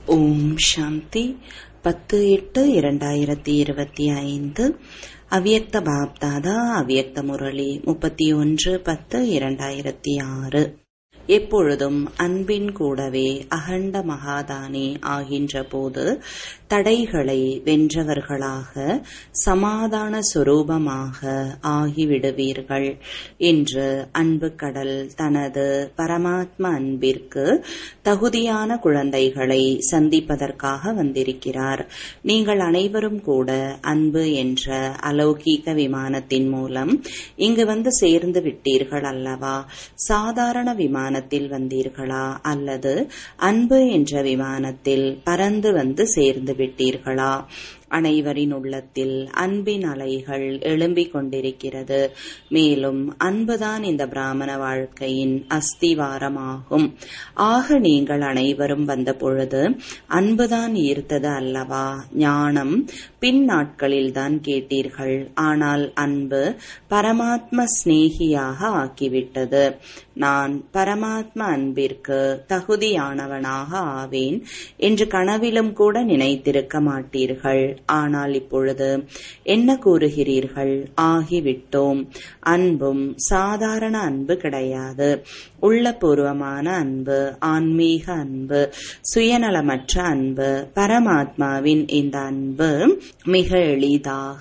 ஓம் சாந்தி பத்து எட்டு இரண்டாயிரத்தி இருபத்தி ஐந்து அவ்யக்த பாப்தாதா அவ்யக்த முரளி முப்பத்தி ஒன்று பத்து இரண்டாயிரத்தி ஆறு எப்பொழுதும் அன்பின் கூடவே அகண்ட மகாதானி ஆகின்ற போது தடைகளை வென்றவர்களாக சமாதான சுரூபமாக ஆகிவிடுவீர்கள் என்று அன்பு கடல் தனது பரமாத்ம அன்பிற்கு தகுதியான குழந்தைகளை சந்திப்பதற்காக வந்திருக்கிறார் நீங்கள் அனைவரும் கூட அன்பு என்ற அலௌகீக விமானத்தின் மூலம் இங்கு வந்து சேர்ந்து விட்டீர்கள் அல்லவா சாதாரண விமானத்தில் வந்தீர்களா அல்லது அன்பு என்ற விமானத்தில் பறந்து வந்து சேர்ந்து விட்டீர்களா அனைவரின் உள்ளத்தில் அன்பின் அலைகள் எழும்பிக் கொண்டிருக்கிறது மேலும் அன்புதான் இந்த பிராமண வாழ்க்கையின் அஸ்திவாரமாகும் ஆக நீங்கள் அனைவரும் வந்த பொழுது அன்புதான் ஈர்த்தது அல்லவா ஞானம் பின் நாட்களில்தான் கேட்டீர்கள் ஆனால் அன்பு பரமாத்ம சிநேகியாக ஆக்கிவிட்டது நான் பரமாத்ம அன்பிற்கு தகுதியானவனாக ஆவேன் என்று கனவிலும் கூட நினைத்திருக்க மாட்டீர்கள் ஆனால் இப்பொழுது என்ன கூறுகிறீர்கள் ஆகிவிட்டோம் அன்பும் சாதாரண அன்பு கிடையாது உள்ளபூர்வமான அன்பு ஆன்மீக அன்பு சுயநலமற்ற அன்பு பரமாத்மாவின் இந்த அன்பு மிக எளிதாக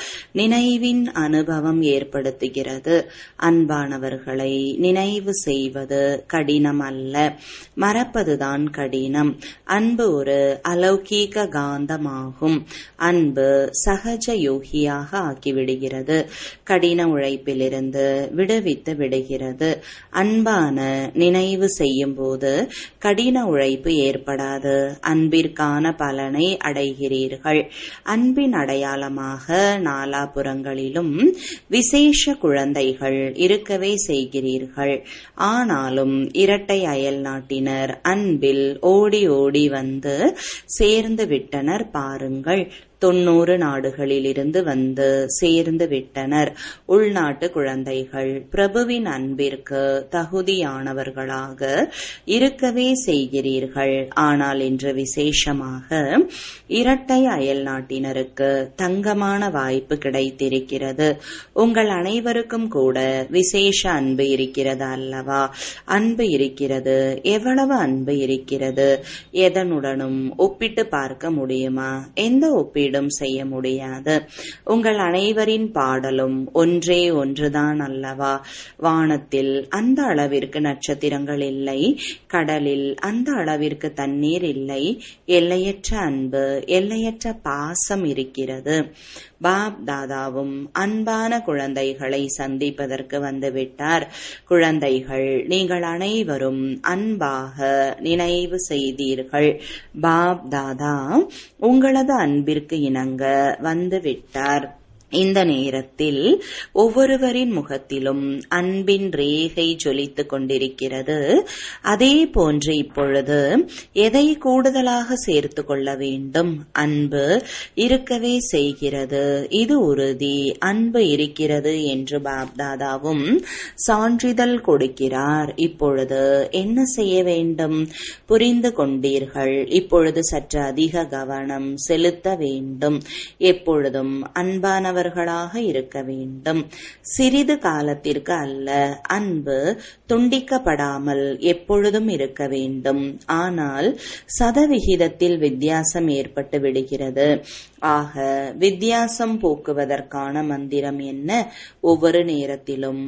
நினைவின் அனுபவம் ஏற்படுத்துகிறது அன்பானவர்களை நினைவு செய்வது கடினம் அல்ல மறப்பதுதான் கடினம் அன்பு ஒரு அலௌகீக காந்தமாகும் அன்பு சகஜ யோகியாக ஆக்கிவிடுகிறது கடின உழைப்பிலிருந்து விடுவித்து விடுகிறது அன்பான நினைவு செய்யும் போது கடின உழைப்பு ஏற்படாது அன்பிற்கான பலனை அடைகிறீர்கள் அன்பின் அடையாளமாக நாலாபுறங்களிலும் விசேஷ குழந்தைகள் இருக்கவே செய்கிறீர்கள் ஆனாலும் இரட்டை அயல் நாட்டினர் அன்பில் ஓடி ஓடி வந்து சேர்ந்து விட்டனர் பாருங்கள் தொன்னூறு நாடுகளிலிருந்து வந்து சேர்ந்து விட்டனர் உள்நாட்டு குழந்தைகள் பிரபுவின் அன்பிற்கு தகுதியானவர்களாக இருக்கவே செய்கிறீர்கள் ஆனால் இன்று விசேஷமாக இரட்டை அயல் நாட்டினருக்கு தங்கமான வாய்ப்பு கிடைத்திருக்கிறது உங்கள் அனைவருக்கும் கூட விசேஷ அன்பு இருக்கிறது அல்லவா அன்பு இருக்கிறது எவ்வளவு அன்பு இருக்கிறது எதனுடனும் ஒப்பிட்டு பார்க்க முடியுமா எந்த ஒப்பீடு ஒப்பீடும் செய்ய முடியாது உங்கள் அனைவரின் பாடலும் ஒன்றே ஒன்றுதான் அல்லவா வானத்தில் அந்த அளவிற்கு நட்சத்திரங்கள் இல்லை கடலில் அந்த அளவிற்கு தண்ணீர் இல்லை எல்லையற்ற அன்பு எல்லையற்ற பாசம் இருக்கிறது பாப் தாதாவும் அன்பான குழந்தைகளை சந்திப்பதற்கு வந்துவிட்டார் குழந்தைகள் நீங்கள் அனைவரும் அன்பாக நினைவு செய்தீர்கள் பாப் தாதா உங்களது அன்பிற்கு இணங்க வந்துவிட்டார் இந்த நேரத்தில் ஒவ்வொருவரின் முகத்திலும் அன்பின் ரேகை ஜொலித்துக் கொண்டிருக்கிறது அதே போன்று இப்பொழுது எதை கூடுதலாக சேர்த்து கொள்ள வேண்டும் அன்பு இருக்கவே செய்கிறது இது உறுதி அன்பு இருக்கிறது என்று பாப்தாதாவும் சான்றிதழ் கொடுக்கிறார் இப்பொழுது என்ன செய்ய வேண்டும் புரிந்து கொண்டீர்கள் இப்பொழுது சற்று அதிக கவனம் செலுத்த வேண்டும் எப்பொழுதும் அன்பானவர் உள்ளவர்களாக இருக்க வேண்டும் சிறிது காலத்திற்கு அல்ல அன்பு துண்டிக்கப்படாமல் எப்பொழுதும் இருக்க வேண்டும் ஆனால் சதவிகிதத்தில் வித்தியாசம் ஏற்பட்டு விடுகிறது ஆக வித்தியாசம் போக்குவதற்கான மந்திரம் என்ன ஒவ்வொரு நேரத்திலும்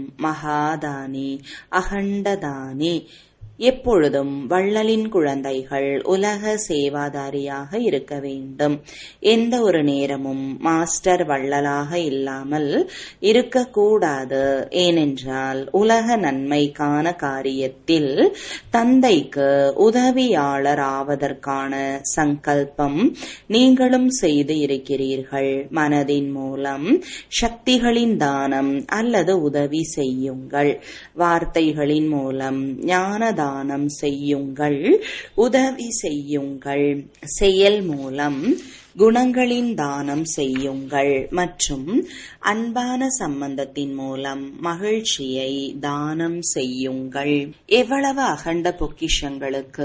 மகாதானி அகண்டதானி எப்பொழுதும் வள்ளலின் குழந்தைகள் உலக சேவாதாரியாக இருக்க வேண்டும் எந்த ஒரு நேரமும் மாஸ்டர் வள்ளலாக இல்லாமல் இருக்கக்கூடாது ஏனென்றால் உலக நன்மைக்கான காரியத்தில் தந்தைக்கு உதவியாளர் ஆவதற்கான சங்கல்பம் நீங்களும் செய்து இருக்கிறீர்கள் மனதின் மூலம் சக்திகளின் தானம் அல்லது உதவி செய்யுங்கள் வார்த்தைகளின் மூலம் ஞானதானம் தானம் செய்யுங்கள் உதவி செய்யுங்கள் செயல் மூலம் குணங்களின் தானம் செய்யுங்கள் மற்றும் அன்பான சம்பந்தத்தின் மூலம் மகிழ்ச்சியை தானம் செய்யுங்கள் எவ்வளவு அகண்ட பொக்கிஷங்களுக்கு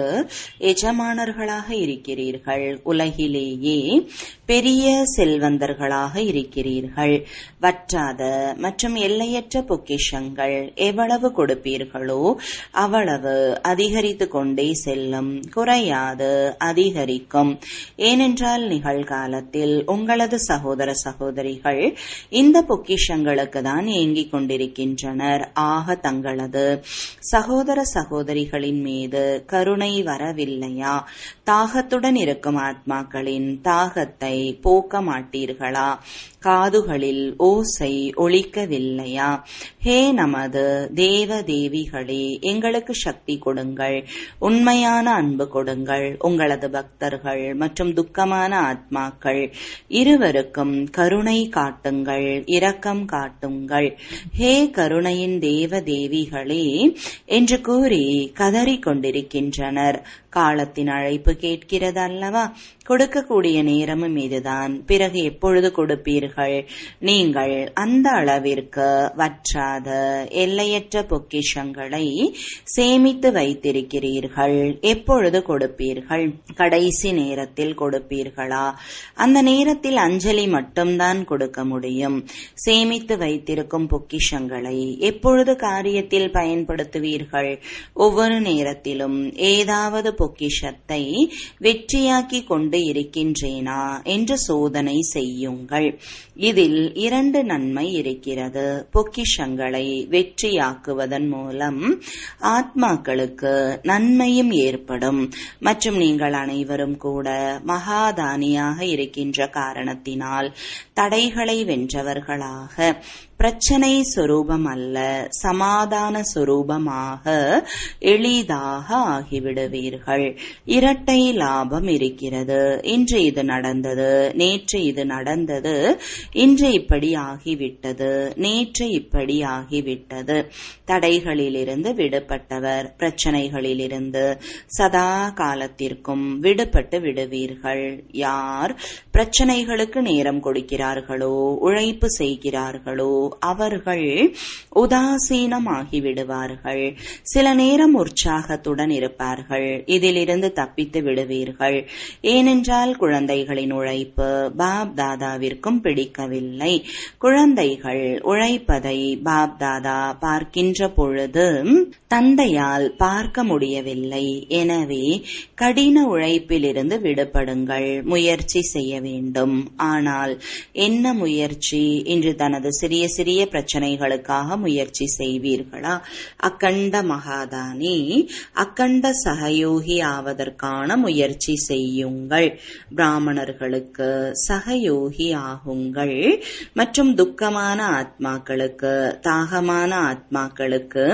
எஜமானர்களாக இருக்கிறீர்கள் உலகிலேயே பெரிய செல்வந்தர்களாக இருக்கிறீர்கள் வற்றாத மற்றும் எல்லையற்ற பொக்கிஷங்கள் எவ்வளவு கொடுப்பீர்களோ அவ்வளவு அதிகரித்து கொண்டே செல்லும் குறையாது அதிகரிக்கும் ஏனென்றால் நிகழ்காலத்தில் உங்களது சகோதர சகோதரிகள் இந்த பொக்கிஷங்களுக்கு தான் ஏங்கிக் கொண்டிருக்கின்றனர் ஆக தங்களது சகோதர சகோதரிகளின் மீது கருணை வரவில்லையா தாகத்துடன் இருக்கும் ஆத்மாக்களின் தாகத்தை போக்க மாட்டீர்களா காதுகளில் ஓசை ஒழிக்கவில்லையா ஹே நமது தேவ தேவிகளே எங்களுக்கு சக்தி கொடுங்கள் உண்மையான அன்பு கொடுங்கள் உங்களது பக்தர்கள் மற்றும் துக்கமான ஆத்மாக்கள் இருவருக்கும் கருணை காட்டுங்கள் இரக்கம் காட்டுங்கள் ஹே கருணையின் தேவ தேவிகளே என்று கூறி கதறிக் கொண்டிருக்கின்றனர் காலத்தின் அழைப்பு கேட்கிறது அல்லவா கொடுக்கக்கூடிய நேரமும் இதுதான் பிறகு எப்பொழுது கொடுப்பீர்கள் நீங்கள் அந்த அளவிற்கு வற்றாத எல்லையற்ற பொக்கிஷங்களை சேமித்து வைத்திருக்கிறீர்கள் எப்பொழுது கொடுப்பீர்கள் கடைசி நேரத்தில் கொடுப்பீர்களா அந்த நேரத்தில் அஞ்சலி மட்டும்தான் கொடுக்க முடியும் சேமித்து வைத்திருக்கும் பொக்கிஷங்களை எப்பொழுது காரியத்தில் பயன்படுத்துவீர்கள் ஒவ்வொரு நேரத்திலும் ஏதாவது பொக்கிஷத்தை வெற்றியாக்கி கொண்டு இருக்கின்றேனா என்று சோதனை செய்யுங்கள் இதில் இரண்டு நன்மை இருக்கிறது பொக்கிஷங்களை வெற்றியாக்குவதன் மூலம் ஆத்மாக்களுக்கு நன்மையும் ஏற்படும் மற்றும் நீங்கள் அனைவரும் கூட மகாதானியாக இருக்கின்ற காரணத்தினால் தடைகளை வென்றவர்களாக பிரச்சனை சொரூபம் அல்ல சமாதான சொரூபமாக எளிதாக ஆகிவிடுவீர்கள் இரட்டை லாபம் இருக்கிறது இன்று இது நடந்தது நேற்று இது நடந்தது இன்று இப்படி ஆகிவிட்டது நேற்று இப்படி ஆகிவிட்டது தடைகளிலிருந்து விடுபட்டவர் பிரச்சனைகளிலிருந்து சதா காலத்திற்கும் விடுபட்டு விடுவீர்கள் யார் பிரச்சனைகளுக்கு நேரம் கொடுக்கிறார்களோ உழைப்பு செய்கிறார்களோ அவர்கள் உதாசீனமாகி விடுவார்கள் சில நேரம் உற்சாகத்துடன் இருப்பார்கள் இதிலிருந்து தப்பித்து விடுவீர்கள் ஏனென்றால் குழந்தைகளின் உழைப்பு பாப் தாதாவிற்கும் பிடிக்கவில்லை குழந்தைகள் உழைப்பதை பாப் தாதா பார்க்கின்ற பொழுது தந்தையால் பார்க்க முடியவில்லை எனவே கடின உழைப்பிலிருந்து விடுபடுங்கள் முயற்சி செய்ய வேண்டும் ஆனால் என்ன முயற்சி இன்று தனது சிறிய சிறிய பிரச்சனைகளுக்காக முயற்சி செய்வீர்களா அக்கண்ட மகாதானி அக்கண்ட சகயோகி ஆவதற்கான முயற்சி செய்யுங்கள் பிராமணர்களுக்கு சகயோகி ஆகுங்கள் மற்றும் துக்கமான ஆத்மாக்களுக்கு தாகமான ஆத்மாக்களுக்கு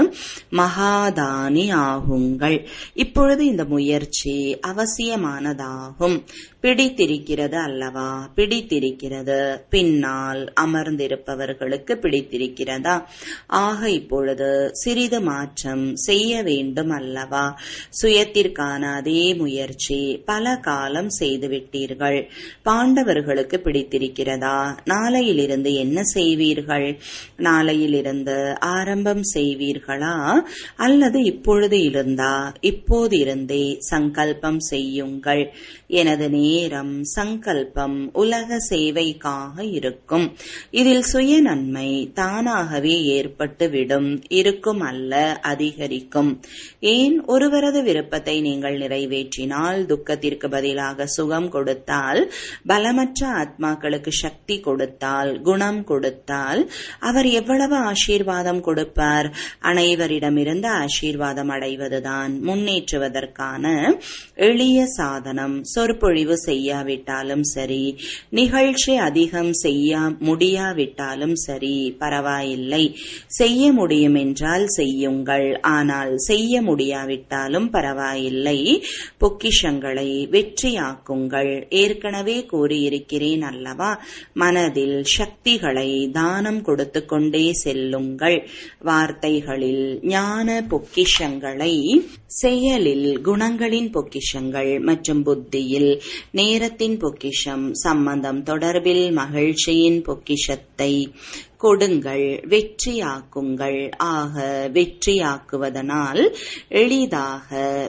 மகாதானி ஆகுங்கள் இப்பொழுது இந்த முயற்சி அவசியமானதாகும் பிடித்திருக்கிறது அல்லவா பிடித்திருக்கிறது பின்னால் அமர்ந்திருப்பவர்களுக்கு பிடித்திருக்கிறதா ஆக இப்பொழுது சிறிது மாற்றம் செய்ய வேண்டும் அல்லவா சுயத்திற்கான அதே முயற்சி பல காலம் செய்துவிட்டீர்கள் பாண்டவர்களுக்கு பிடித்திருக்கிறதா நாளையிலிருந்து என்ன செய்வீர்கள் நாளையிலிருந்து ஆரம்பம் செய்வீர்களா அல்லது இப்பொழுது இருந்தா இப்போது இருந்தே சங்கல்பம் செய்யுங்கள் எனது நேரம் சங்கல்பம் உலக சேவைக்காக இருக்கும் இதில் சுய நன்மை தானாகவே ஏற்பட்டுவிடும் இருக்கும் அல்ல அதிகரிக்கும் ஏன் ஒருவரது விருப்பத்தை நீங்கள் நிறைவேற்றினால் துக்கத்திற்கு பதிலாக சுகம் கொடுத்தால் பலமற்ற ஆத்மாக்களுக்கு சக்தி கொடுத்தால் குணம் கொடுத்தால் அவர் எவ்வளவு ஆசீர்வாதம் கொடுப்பார் அனைவரிடமிருந்து ஆசீர்வாதம் அடைவதுதான் முன்னேற்றுவதற்கான எளிய சாதனம் சொற்பொழிவு செய்யாவிட்டாலும் சரி நிகழ்ச்சி அதிகம் செய்ய முடியாவிட்டாலும் சரி சரி பரவாயில்லை செய்ய முடியும் என்றால் செய்யுங்கள் ஆனால் செய்ய முடியாவிட்டாலும் பரவாயில்லை பொக்கிஷங்களை வெற்றியாக்குங்கள் ஏற்கனவே கூறியிருக்கிறேன் அல்லவா மனதில் சக்திகளை தானம் கொடுத்து கொண்டே செல்லுங்கள் வார்த்தைகளில் ஞான பொக்கிஷங்களை செயலில் குணங்களின் பொக்கிஷங்கள் மற்றும் புத்தியில் நேரத்தின் பொக்கிஷம் சம்பந்தம் தொடர்பில் மகிழ்ச்சியின் பொக்கிஷத்தை கொடுங்கள் வெற்றியாக்குங்கள் ஆக வெற்றியாக்குவதனால் எளிதாக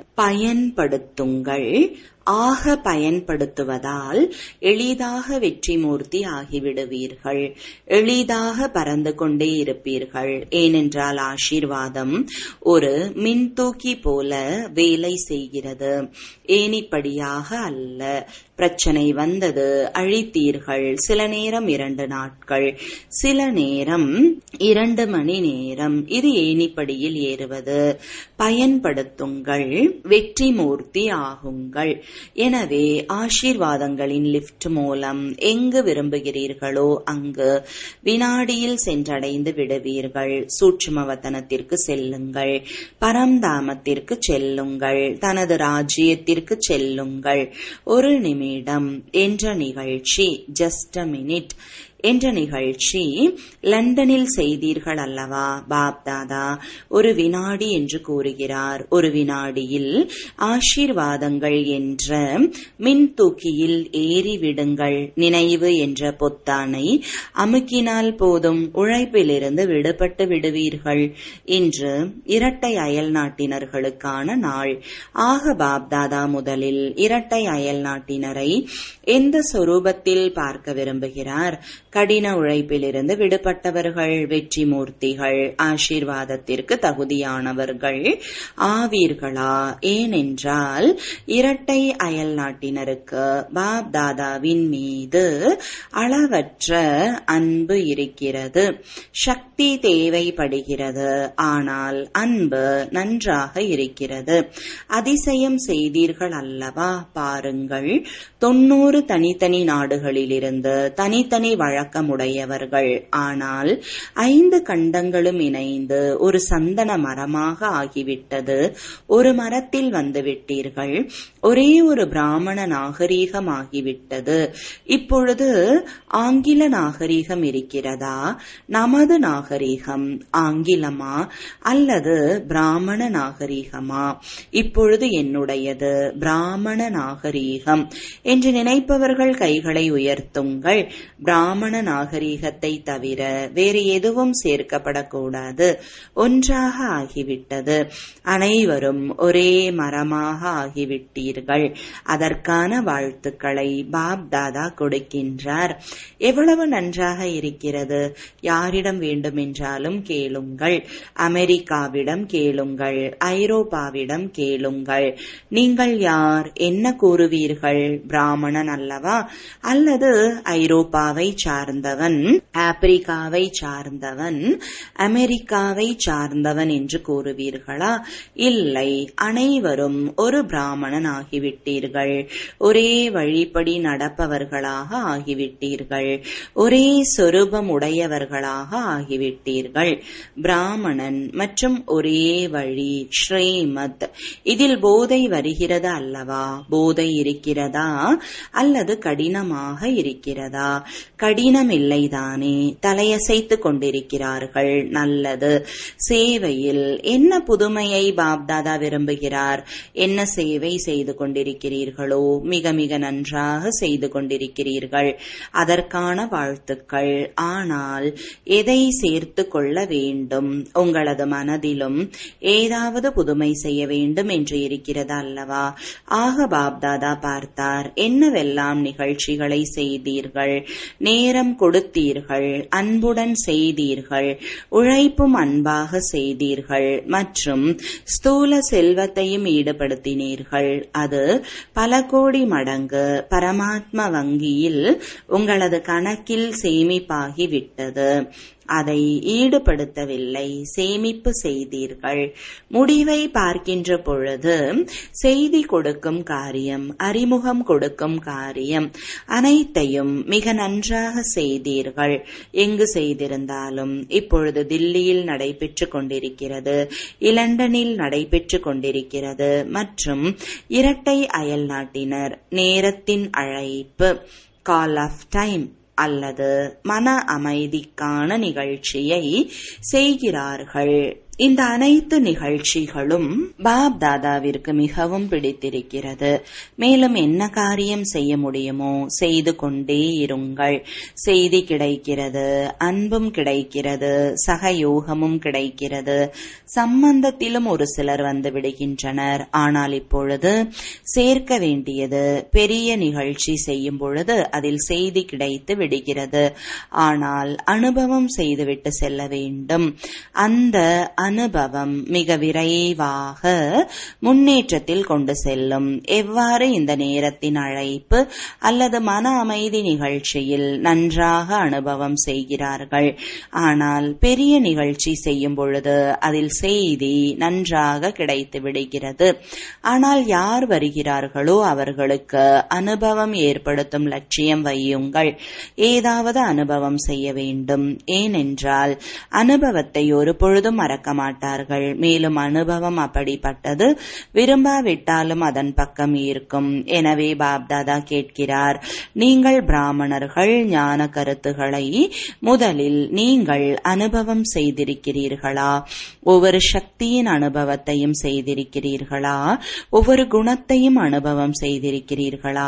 பயன்படுத்துங்கள் ஆக பயன்படுத்துவதால் எளிதாக வெற்றி மூர்த்தி ஆகிவிடுவீர்கள் எளிதாக பறந்து கொண்டே இருப்பீர்கள் ஏனென்றால் ஆசீர்வாதம் ஒரு மின்தூக்கி போல வேலை செய்கிறது ஏனிப்படியாக அல்ல பிரச்சனை வந்தது அழித்தீர்கள் சில நேரம் இரண்டு நாட்கள் சில நேரம் இரண்டு மணி நேரம் இது ஏனிப்படியில் ஏறுவது பயன்படுத்துங்கள் வெற்றி மூர்த்தி ஆகுங்கள் எனவே ஆசீர்வாதங்களின் லிப்ட் மூலம் எங்கு விரும்புகிறீர்களோ அங்கு வினாடியில் சென்றடைந்து விடுவீர்கள் சூட்சுமவத்தனத்திற்கு செல்லுங்கள் பரம்தாமத்திற்கு செல்லுங்கள் தனது ராஜ்யத்திற்கு செல்லுங்கள் ஒரு நிமிடம் என்ற நிகழ்ச்சி ஜஸ்ட் அ மினிட் என்ற நிகழ்ச்சி லண்டனில் செய்தீர்கள் அல்லவா பாப் தாதா ஒரு வினாடி என்று கூறுகிறார் ஒரு வினாடியில் ஆசீர்வாதங்கள் என்ற மின் தூக்கியில் ஏறி விடுங்கள் நினைவு என்ற பொத்தானை அமுக்கினால் போதும் உழைப்பிலிருந்து விடுபட்டு விடுவீர்கள் இன்று இரட்டை அயல் நாட்டினர்களுக்கான நாள் ஆக பாப் தாதா முதலில் இரட்டை அயல் நாட்டினரை எந்த சொரூபத்தில் பார்க்க விரும்புகிறார் கடின உழைப்பிலிருந்து விடுபட்டவர்கள் வெற்றி மூர்த்திகள் ஆசீர்வாதத்திற்கு தகுதியானவர்கள் ஆவீர்களா ஏனென்றால் இரட்டை அயல் நாட்டினருக்கு பாப் தாதாவின் மீது அளவற்ற அன்பு இருக்கிறது சக்தி தேவைப்படுகிறது ஆனால் அன்பு நன்றாக இருக்கிறது அதிசயம் செய்தீர்கள் அல்லவா பாருங்கள் தொன்னூறு தனித்தனி நாடுகளிலிருந்து தனித்தனி வழக்கமுடையவர்கள் ஆனால் ஐந்து கண்டங்களும் இணைந்து ஒரு சந்தன மரமாக ஆகிவிட்டது ஒரு மரத்தில் வந்துவிட்டீர்கள் ஒரே ஒரு பிராமண நாகரீகம் ஆகிவிட்டது இப்பொழுது ஆங்கில நாகரீகம் இருக்கிறதா நமது நாகரீகம் ஆங்கிலமா அல்லது பிராமண நாகரீகமா இப்பொழுது என்னுடையது பிராமண நாகரீகம் என்று நினைப்பவர்கள் கைகளை உயர்த்துங்கள் பிராமண நாகரீகத்தை தவிர வேறு எதுவும் சேர்க்கப்படக்கூடாது ஒன்றாக ஆகிவிட்டது அனைவரும் ஒரே மரமாக ஆகிவிட்டீர்கள் அதற்கான வாழ்த்துக்களை பாப் தாதா கொடுக்கின்றார் எவ்வளவு நன்றாக இருக்கிறது யாரிடம் வேண்டுமென்றாலும் கேளுங்கள் அமெரிக்காவிடம் கேளுங்கள் ஐரோப்பாவிடம் கேளுங்கள் நீங்கள் யார் என்ன கூறுவீர்கள் பிராமணன் அல்லவா அல்லது ஐரோப்பாவை சார்ந்தவன் ஆப்பிரிக்காவை சார்ந்தவன் அமெரிக்காவை சார்ந்தவன் என்று கூறுவீர்களா இல்லை அனைவரும் ஒரு பிராமணன் ஆகிவிட்டீர்கள் ஒரே வழிப்படி நடப்பவர்களாக ஆகிவிட்டீர்கள் ஒரே சொரூபம் உடையவர்களாக ஆகிவிட்டீர்கள் பிராமணன் மற்றும் ஒரே வழி ஸ்ரீமத் இதில் போதை வருகிறது அல்லவா போதை இருக்கிறதா அல்லது கடினமாக இருக்கிறதா கடினம் இல்லைதானே தலையசைத்து கொண்டிருக்கிறார்கள் நல்லது சேவையில் என்ன புதுமையை பாப்தாதா விரும்புகிறார் என்ன சேவை செய்து கொண்டிருக்கிறீர்களோ மிக மிக நன்றாக செய்து கொண்டிருக்கிறீர்கள் அதற்கான வாழ்த்துக்கள் ஆனால் எதை சேர்த்து கொள்ள வேண்டும் உங்களது மனதிலும் ஏதாவது புதுமை செய்ய வேண்டும் என்று இருக்கிறது அல்லவா ஆக பாப்தாதா பார்த்தார் என்னவெல்லாம் நிகழ்ச்சிகளை செய்தீர்கள் நேரம் கொடுத்தீர்கள் அன்புடன் செய்தீர்கள் உழைப்பும் அன்பாக செய்தீர்கள் மற்றும் ஸ்தூல செல்வத்தையும் ஈடுபடுத்தினீர்கள் அது பல கோடி மடங்கு பரமாத்ம வங்கியில் உங்களது கணக்கில் சேமிப்பாகி விட்டது அதை ஈடுபடுத்தவில்லை சேமிப்பு செய்தீர்கள் முடிவை பார்க்கின்ற பொழுது செய்தி கொடுக்கும் காரியம் அறிமுகம் கொடுக்கும் காரியம் அனைத்தையும் மிக நன்றாக செய்தீர்கள் எங்கு செய்திருந்தாலும் இப்பொழுது தில்லியில் நடைபெற்று கொண்டிருக்கிறது இலண்டனில் நடைபெற்று கொண்டிருக்கிறது மற்றும் இரட்டை அயல் நாட்டினர் நேரத்தின் அழைப்பு கால் ஆஃப் டைம் அல்லது மன அமைதிக்கான நிகழ்ச்சியை செய்கிறார்கள் இந்த அனைத்து நிகழ்ச்சிகளும் பாப் தாதாவிற்கு மிகவும் பிடித்திருக்கிறது மேலும் என்ன காரியம் செய்ய முடியுமோ செய்து கொண்டே இருங்கள் செய்தி கிடைக்கிறது அன்பும் கிடைக்கிறது சகயோகமும் கிடைக்கிறது சம்பந்தத்திலும் ஒரு சிலர் வந்து விடுகின்றனர் ஆனால் இப்பொழுது சேர்க்க வேண்டியது பெரிய நிகழ்ச்சி செய்யும் பொழுது அதில் செய்தி கிடைத்து விடுகிறது ஆனால் அனுபவம் செய்துவிட்டு செல்ல வேண்டும் அந்த அனுபவம் மிக விரைவாக முன்னேற்றத்தில் கொண்டு செல்லும் எவ்வாறு இந்த நேரத்தின் அழைப்பு அல்லது மன அமைதி நிகழ்ச்சியில் நன்றாக அனுபவம் செய்கிறார்கள் ஆனால் பெரிய நிகழ்ச்சி செய்யும் பொழுது அதில் செய்தி நன்றாக கிடைத்து விடுகிறது ஆனால் யார் வருகிறார்களோ அவர்களுக்கு அனுபவம் ஏற்படுத்தும் லட்சியம் வையுங்கள் ஏதாவது அனுபவம் செய்ய வேண்டும் ஏனென்றால் அனுபவத்தை ஒரு பொழுதும் மறக்க மாட்டார்கள் மேலும் அனுபவம் அப்படிப்பட்டது விரும்பாவிட்டாலும் அதன் பக்கம் இருக்கும் எனவே பாப்தாதா கேட்கிறார் நீங்கள் பிராமணர்கள் ஞான கருத்துக்களை முதலில் நீங்கள் அனுபவம் செய்திருக்கிறீர்களா ஒவ்வொரு சக்தியின் அனுபவத்தையும் செய்திருக்கிறீர்களா ஒவ்வொரு குணத்தையும் அனுபவம் செய்திருக்கிறீர்களா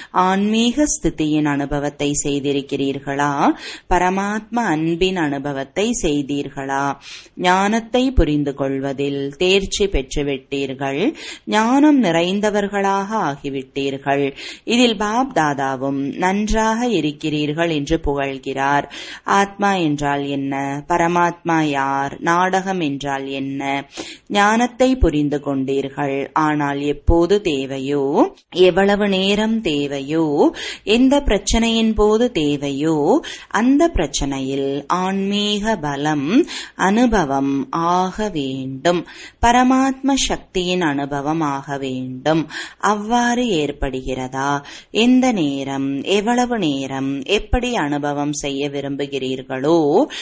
ஆன்மீக ஸ்திதியின் அனுபவத்தை செய்திருக்கிறீர்களா பரமாத்ம அன்பின் அனுபவத்தை செய்தீர்களா ஞானத்தை புரிந்து கொள்வதில் தேர்ச்சி பெற்றுவிட்டீர்கள் ஞானம் நிறைந்தவர்களாக ஆகிவிட்டீர்கள் இதில் பாப் தாதாவும் நன்றாக இருக்கிறீர்கள் என்று புகழ்கிறார் ஆத்மா என்றால் என்ன பரமாத்மா யார் நாடகம் என்றால் என்ன ஞானத்தை புரிந்து கொண்டீர்கள் ஆனால் எப்போது தேவையோ எவ்வளவு நேரம் தேவையோ எந்த பிரச்சனையின் போது தேவையோ அந்த பிரச்சனையில் ஆன்மீக பலம் அனுபவம் ஆக வேண்டும் பரமாத்ம சக்தியின் அனுபவம் ஆக வேண்டும் அவ்வாறு ஏற்படுகிறதா எந்த நேரம் எவ்வளவு நேரம் எப்படி அனுபவம் செய்ய விரும்புகிறீர்களோ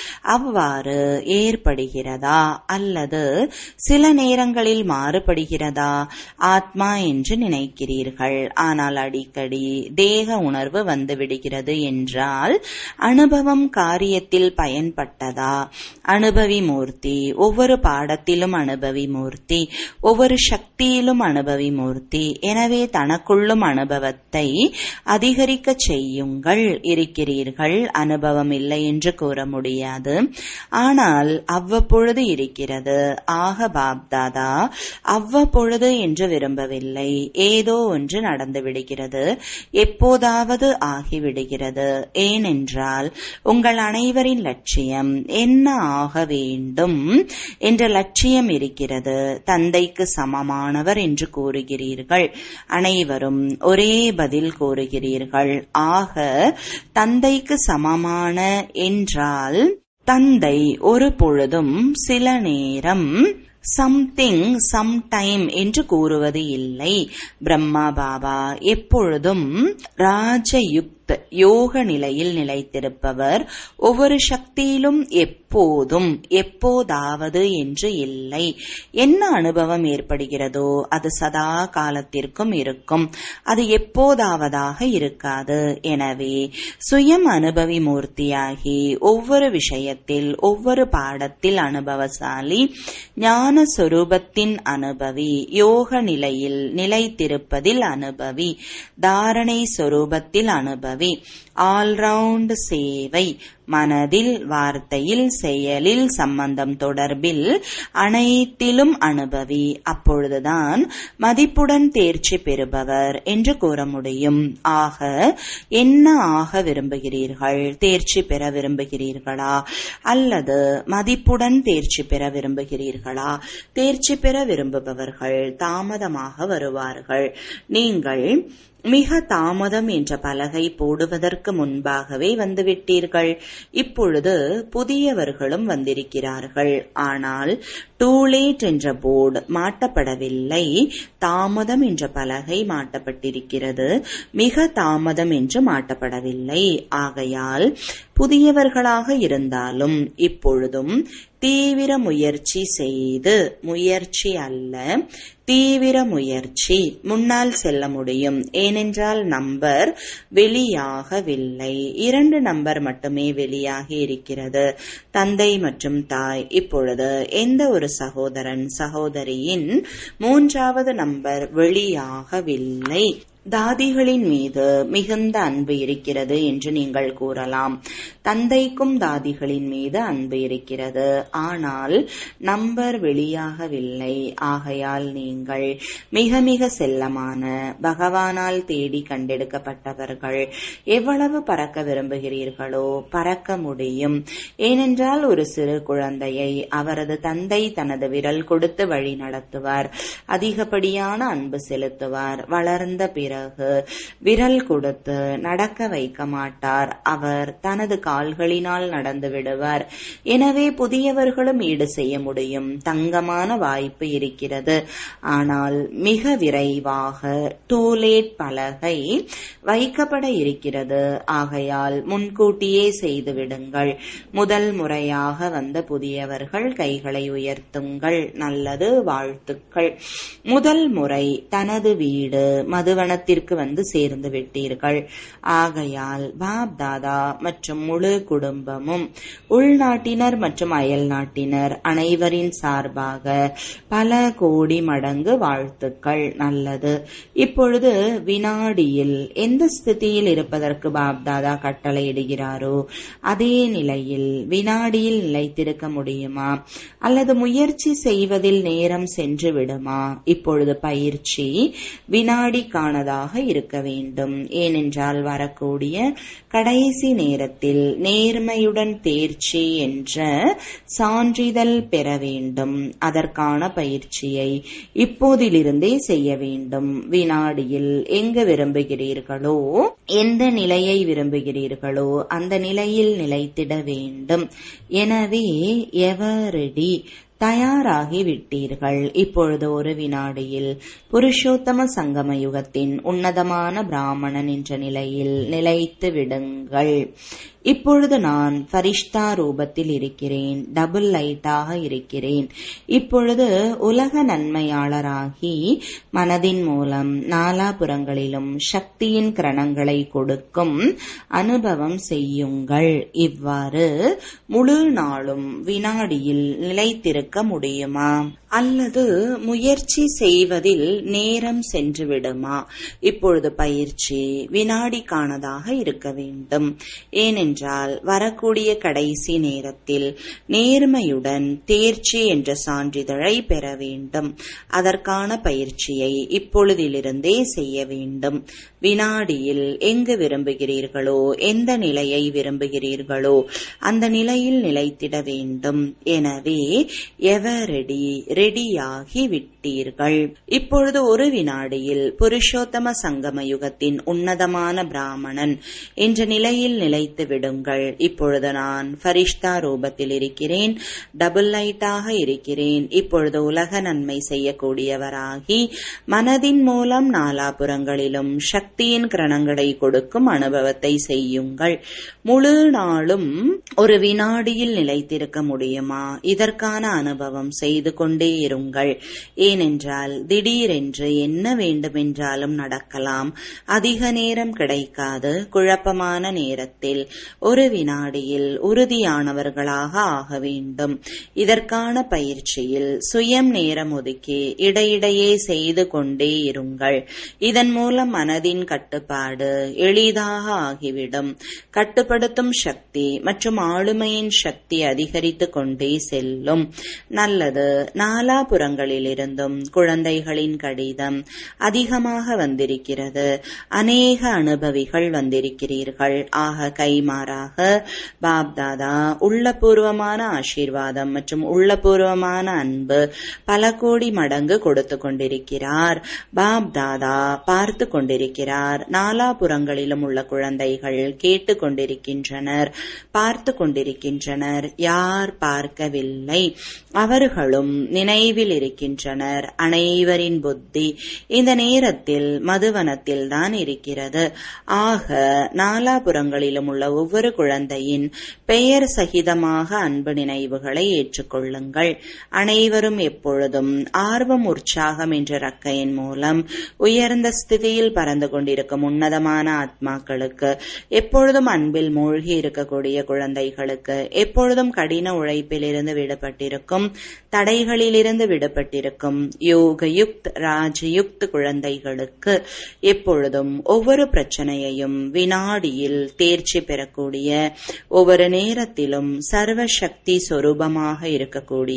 அவ்வாறு ஏற்படுகிறதா அல்லது சில நேரங்களில் மாறுபடுகிறதா ஆத்மா என்று நினைக்கிறீர்கள் ஆனால் அடிக்கடி தேக உணர்வு வந்துவிடுகிறது என்றால் அனுபவம் காரியத்தில் பயன்பட்டதா அனுபவி மூர்த்தி ஒவ்வொரு பாடத்திலும் அனுபவி மூர்த்தி ஒவ்வொரு சக்தியிலும் அனுபவி மூர்த்தி எனவே தனக்குள்ளும் அனுபவத்தை அதிகரிக்க செய்யுங்கள் இருக்கிறீர்கள் அனுபவம் இல்லை என்று கூற முடியாது ஆனால் அவ்வப்பொழுது இருக்கிறது ஆக பாப்தாதா அவ்வப்பொழுது என்று விரும்பவில்லை ஏதோ ஒன்று நடந்து விடுகிறது எப்போதாவது ஆகிவிடுகிறது ஏனென்றால் உங்கள் அனைவரின் லட்சியம் என்ன ஆக வேண்டும் என்ற லட்சியம் இருக்கிறது தந்தைக்கு சமமானவர் என்று கூறுகிறீர்கள் அனைவரும் ஒரே பதில் கூறுகிறீர்கள் ஆக தந்தைக்கு சமமான என்றால் தந்தை ஒரு பொழுதும் சில நேரம் சம்திங் சம்டைம் என்று கூறுவது இல்லை பிரம்மா பாபா எப்பொழுதும் ராஜயுக்த யோக நிலையில் நிலைத்திருப்பவர் ஒவ்வொரு சக்தியிலும் எப்போதும் எப்போதாவது என்று இல்லை என்ன அனுபவம் ஏற்படுகிறதோ அது சதா காலத்திற்கும் இருக்கும் அது எப்போதாவதாக இருக்காது எனவே சுயம் அனுபவி மூர்த்தியாகி ஒவ்வொரு விஷயத்தில் ஒவ்வொரு பாடத்தில் அனுபவசாலி ஞான சொரூபத்தின் அனுபவி யோக நிலையில் நிலைத்திருப்பதில் அனுபவி தாரணை சொரூபத்தில் அனுபவி ஆல்ரவுண்ட் சேவை மனதில் வார்த்தையில் செயலில் சம்பந்தம் தொடர்பில் அனைத்திலும் அனுபவி அப்பொழுதுதான் மதிப்புடன் தேர்ச்சி பெறுபவர் என்று கூற முடியும் ஆக என்ன ஆக விரும்புகிறீர்கள் தேர்ச்சி பெற விரும்புகிறீர்களா அல்லது மதிப்புடன் தேர்ச்சி பெற விரும்புகிறீர்களா தேர்ச்சி பெற விரும்புபவர்கள் தாமதமாக வருவார்கள் நீங்கள் மிக தாமதம் என்ற பலகை போடுவதற்கு முன்பாகவே வந்துவிட்டீர்கள் இப்பொழுது புதியவர்களும் வந்திருக்கிறார்கள் ஆனால் டூ லேட் என்ற போர்டு மாட்டப்படவில்லை தாமதம் என்ற பலகை மாட்டப்பட்டிருக்கிறது மிக தாமதம் என்று மாட்டப்படவில்லை ஆகையால் புதியவர்களாக இருந்தாலும் இப்பொழுதும் தீவிர முயற்சி செய்து முயற்சி அல்ல தீவிர முயற்சி முன்னால் செல்ல முடியும் ஏனென்றால் நம்பர் வெளியாகவில்லை இரண்டு நம்பர் மட்டுமே வெளியாகி இருக்கிறது தந்தை மற்றும் தாய் இப்பொழுது எந்த ஒரு சகோதரன் சகோதரியின் மூன்றாவது நம்பர் வெளியாகவில்லை தாதிகளின் மீது மிகுந்த அன்பு இருக்கிறது என்று நீங்கள் கூறலாம் தந்தைக்கும் தாதிகளின் மீது அன்பு இருக்கிறது ஆனால் நம்பர் வெளியாகவில்லை ஆகையால் நீங்கள் மிக மிக செல்லமான பகவானால் தேடி கண்டெடுக்கப்பட்டவர்கள் எவ்வளவு பறக்க விரும்புகிறீர்களோ பறக்க முடியும் ஏனென்றால் ஒரு சிறு குழந்தையை அவரது தந்தை தனது விரல் கொடுத்து வழி நடத்துவார் அதிகப்படியான அன்பு செலுத்துவார் வளர்ந்த பிறகு பிறகு விரல் கொடுத்து நடக்க வைக்க மாட்டார் அவர் தனது கால்களினால் நடந்து விடுவார் எனவே புதியவர்களும் ஈடு செய்ய முடியும் தங்கமான வாய்ப்பு இருக்கிறது ஆனால் மிக விரைவாக டூலேட் பலகை வைக்கப்பட இருக்கிறது ஆகையால் முன்கூட்டியே செய்து விடுங்கள் முதல் முறையாக வந்த புதியவர்கள் கைகளை உயர்த்துங்கள் நல்லது வாழ்த்துக்கள் முதல் முறை தனது வீடு மதுவன மரணத்திற்கு வந்து சேர்ந்து விட்டீர்கள் ஆகையால் பாப் தாதா மற்றும் முழு குடும்பமும் உள்நாட்டினர் மற்றும் அயல் நாட்டினர் அனைவரின் சார்பாக பல கோடி மடங்கு வாழ்த்துக்கள் நல்லது இப்பொழுது வினாடியில் எந்த ஸ்திதியில் இருப்பதற்கு பாப் தாதா கட்டளையிடுகிறாரோ அதே நிலையில் வினாடியில் நிலைத்திருக்க முடியுமா அல்லது முயற்சி செய்வதில் நேரம் சென்று விடுமா இப்பொழுது பயிற்சி வினாடிக்கானதாக உள்ளதாக இருக்க வேண்டும் ஏனென்றால் வரக்கூடிய கடைசி நேரத்தில் நேர்மையுடன் தேர்ச்சி என்ற சான்றிதழ் பெற வேண்டும் அதற்கான பயிற்சியை இப்போதிலிருந்தே செய்ய வேண்டும் வினாடியில் எங்கு விரும்புகிறீர்களோ எந்த நிலையை விரும்புகிறீர்களோ அந்த நிலையில் நிலைத்திட வேண்டும் எனவே எவரடி தயாராகி விட்டீர்கள் இப்பொழுது ஒரு வினாடியில் புருஷோத்தம சங்கம யுகத்தின் உன்னதமான பிராமணன் என்ற நிலையில் நிலைத்து விடுங்கள் இப்பொழுது நான் ஃபரிஷ்தா ரூபத்தில் இருக்கிறேன் டபுள் லைட்டாக இருக்கிறேன் இப்பொழுது உலக நன்மையாளராகி மனதின் மூலம் நாலாபுறங்களிலும் சக்தியின் கிரணங்களை கொடுக்கும் அனுபவம் செய்யுங்கள் இவ்வாறு முழு நாளும் வினாடியில் நிலைத்திருக்க முடியுமா அல்லது முயற்சி செய்வதில் நேரம் சென்று விடுமா இப்பொழுது பயிற்சி வினாடிக்கானதாக இருக்க வேண்டும் ஏனென்றால் வரக்கூடிய கடைசி நேரத்தில் நேர்மையுடன் தேர்ச்சி என்ற சான்றிதழை பெற வேண்டும் அதற்கான பயிற்சியை இப்பொழுதிலிருந்தே செய்ய வேண்டும் வினாடியில் எங்கு விரும்புகிறீர்களோ எந்த நிலையை விரும்புகிறீர்களோ அந்த நிலையில் நிலைத்திட வேண்டும் எனவே எவரெடி ரெடியாகி விட்டீர்கள் இப்பொழுது ஒரு வினாடியில் புருஷோத்தம சங்கம யுகத்தின் உன்னதமான பிராமணன் என்ற நிலையில் நிலைத்து விடுங்கள் இப்பொழுது நான் ஃபரிஷ்தா ரூபத்தில் இருக்கிறேன் டபுள் லைட்டாக இருக்கிறேன் இப்பொழுது உலக நன்மை செய்யக்கூடியவராகி மனதின் மூலம் நாலாபுறங்களிலும் சக்தியின் கிரணங்களை கொடுக்கும் அனுபவத்தை செய்யுங்கள் முழு நாளும் ஒரு வினாடியில் நிலைத்திருக்க முடியுமா இதற்கான அனுபவம் செய்து கொண்டே இருங்கள் ஏனென்றால் திடீரென்று என்ன வேண்டுமென்றாலும் நடக்கலாம் அதிக நேரம் கிடைக்காது குழப்பமான நேரத்தில் ஒரு வினாடியில் உறுதியானவர்களாக ஆக வேண்டும் இதற்கான பயிற்சியில் சுயம் நேரம் ஒதுக்கி இடையிடையே செய்து கொண்டே இருங்கள் இதன் மூலம் மனதின் கட்டுப்பாடு எளிதாக ஆகிவிடும் கட்டுப்படுத்தும் சக்தி மற்றும் ஆளுமையின் சக்தி அதிகரித்து கொண்டே செல்லும் நல்லது நாளை நாலாபுறங்களிலிருந்தும் குழந்தைகளின் கடிதம் அதிகமாக வந்திருக்கிறது அநேக அனுபவிகள் வந்திருக்கிறீர்கள் ஆக கைமாறாக பாப்தாதா உள்ளபூர்வமான ஆசீர்வாதம் மற்றும் உள்ளபூர்வமான அன்பு பல கோடி மடங்கு கொடுத்து கொண்டிருக்கிறார் பாப்தாதா பார்த்து கொண்டிருக்கிறார் நாலாபுறங்களிலும் உள்ள குழந்தைகள் கேட்டு கொண்டிருக்கின்றனர் பார்த்து கொண்டிருக்கின்றனர் யார் பார்க்கவில்லை அவர்களும் நினைவில் இருக்கின்றனர் அனைவரின் புத்தி இந்த நேரத்தில் மதுவனத்தில் தான் இருக்கிறது ஆக நாலாபுறங்களிலும் உள்ள ஒவ்வொரு குழந்தையின் பெயர் சகிதமாக அன்பு நினைவுகளை ஏற்றுக்கொள்ளுங்கள் அனைவரும் எப்பொழுதும் ஆர்வம் உற்சாகம் என்ற ரக்கையின் மூலம் உயர்ந்த ஸ்திதியில் பறந்து கொண்டிருக்கும் உன்னதமான ஆத்மாக்களுக்கு எப்பொழுதும் அன்பில் மூழ்கி இருக்கக்கூடிய குழந்தைகளுக்கு எப்பொழுதும் கடின உழைப்பிலிருந்து விடுபட்டிருக்கும் தடைகளிலிருந்து விடுபட்டிருக்கும் யோகயுக்த் ராஜயுக்த் குழந்தைகளுக்கு எப்பொழுதும் ஒவ்வொரு பிரச்சனையையும் வினாடியில் தேர்ச்சி பெறக்கூடிய ஒவ்வொரு நேரத்திலும் சர்வசக்தி சொரூபமாக இருக்கக்கூடிய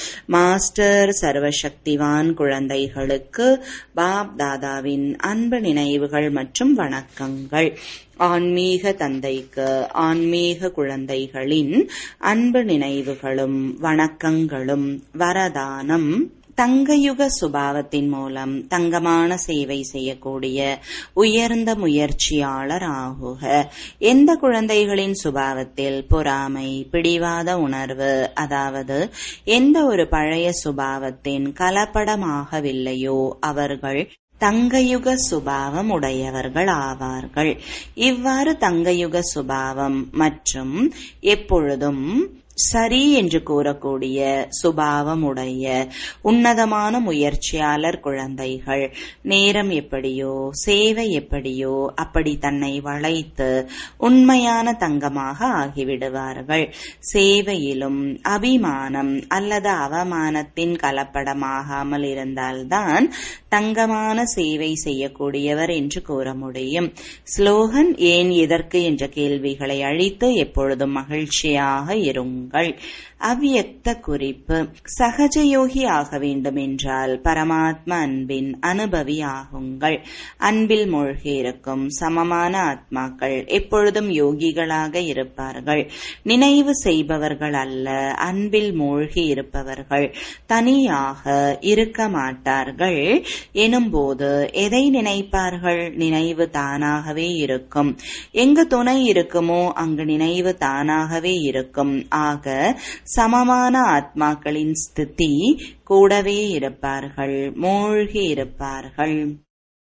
மாஸ்டர் சர்வசக்திவான் குழந்தைகளுக்கு பாப் தாதாவின் அன்பு நினைவுகள் மற்றும் வணக்கங்கள் ஆன்மீக தந்தைக்கு ஆன்மீக குழந்தைகளின் அன்பு நினைவுகளும் வணக்கங்களும் வரதானம் தங்கயுக சுபாவத்தின் மூலம் தங்கமான சேவை செய்யக்கூடிய உயர்ந்த முயற்சியாளர் ஆகுக எந்த குழந்தைகளின் சுபாவத்தில் பொறாமை பிடிவாத உணர்வு அதாவது எந்த ஒரு பழைய சுபாவத்தின் கலப்படமாகவில்லையோ அவர்கள் தங்கயுக சுபாவம் உடையவர்கள் ஆவார்கள் இவ்வாறு தங்கயுக சுபாவம் மற்றும் எப்பொழுதும் சரி என்று கூறக்கூடிய சுபாவமுடைய உன்னதமான முயற்சியாளர் குழந்தைகள் நேரம் எப்படியோ சேவை எப்படியோ அப்படி தன்னை வளைத்து உண்மையான தங்கமாக ஆகிவிடுவார்கள் சேவையிலும் அபிமானம் அல்லது அவமானத்தின் கலப்படமாகாமல் இருந்தால்தான் தங்கமான சேவை செய்யக்கூடியவர் என்று கூற முடியும் ஸ்லோகன் ஏன் எதற்கு என்ற கேள்விகளை அழித்து எப்பொழுதும் மகிழ்ச்சியாக இருங்கள் அவ்யக்த குறிப்பு சகஜயோகி ஆக வேண்டும் என்றால் பரமாத்ம அன்பின் அனுபவி ஆகுங்கள் அன்பில் மூழ்கி இருக்கும் சமமான ஆத்மாக்கள் எப்பொழுதும் யோகிகளாக இருப்பார்கள் நினைவு செய்பவர்கள் அல்ல அன்பில் மூழ்கி இருப்பவர்கள் தனியாக இருக்க மாட்டார்கள் எனும்போது எதை நினைப்பார்கள் நினைவு தானாகவே இருக்கும் எங்கு துணை இருக்குமோ அங்கு நினைவு தானாகவே இருக்கும் ஆக சமமான ஆத்மாக்களின் ஸ்திதி கூடவே இருப்பார்கள் மூழ்கி இருப்பார்கள்